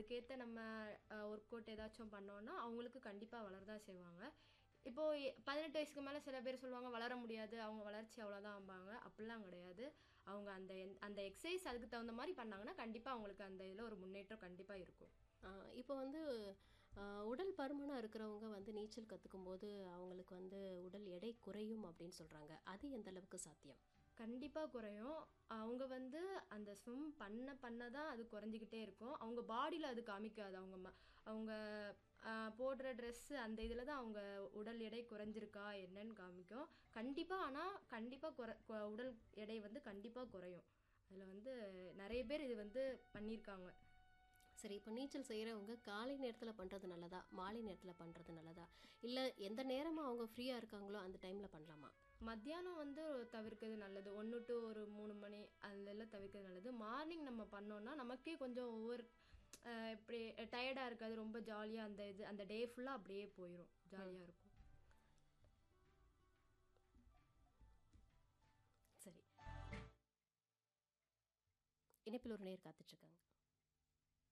அதுக்கேற்ற நம்ம work out ஏதாச்சும் பண்ணோன்னா அவங்களுக்கு கண்டிப்பாக வளரதான் செய்வாங்க இப்போ எ- பதினெட்டு வயசுக்கு மேலே சில பேர் சொல்லுவாங்க வளர முடியாது அவங்க வளர்ச்சி அவ்வளோதான்பாங்க அப்படிலாம் கிடையாது அவங்க அந்த எந்- அந்த எக்ஸசைஸ் அதுக்கு தகுந்த மாதிரி பண்ணாங்கன்னா கண்டிப்பாக அவங்களுக்கு அந்த இதில் ஒரு முன்னேற்றம் கண்டிப்பாக இருக்கும் ஆஹ் இப்போ வந்து ஆஹ் உடல் பருமனாக இருக்கிறவங்க வந்து நீச்சல் கற்றுக்கும் போது அவங்களுக்கு வந்து உடல் எடை குறையும் அப்படின்னு சொல்கிறாங்க அது எந்த அளவுக்கு சாத்தியம் கண்டிப்பாக குறையும் அவங்க வந்து அந்த ஸ்விம் பண்ண பண்ண தான் அது குறைஞ்சிக்கிட்டே இருக்கும் அவங்க பாடியில் அது காமிக்காது அவங்க ம அவங்க ஆஹ், போடுற ட்ரெஸ்ஸு அந்த இதில் தான் அவங்க உடல் எடை குறைஞ்சிருக்கா என்னன்னு காமிக்கும் கண்டிப்பாக ஆனால் கண்டிப்பாக குறை கு- உடல் எடை வந்து கண்டிப்பாக குறையும் அதில் வந்து நிறைய பேர் இது வந்து பண்ணியிருக்காங்க சரி இப்போ நீச்சல் செய்கிறவங்க காலை நேரத்தில் பண்ணுறது நல்லதா மாலை நேரத்தில் பண்ணுறது நல்லதா இல்லை எந்த நேரமாக அவங்க ஃப்ரீயாக இருக்காங்களோ அந்த டைமில் பண்ணலாமா மத்தியானம் வந்து தவிர்க்கிறது நல்லது ஒன்று டு ஒரு மூணு மணி அதெல்லாம் தவிர்க்கிறது நல்லது மார்னிங் நம்ம பண்ணோம்னா நமக்கே கொஞ்சம் ஒவ்வொரு அஹ், இப்படி டயர்டாக இருக்காது ரொம்ப ஜாலியாக அந்த இது அந்த டே ஃபுல்லாக அப்படியே போயிடும் ஜாலியாக இருக்கும் சரி இணைப்பில் ஒரு நேர் காத்துட்ருக்காங்க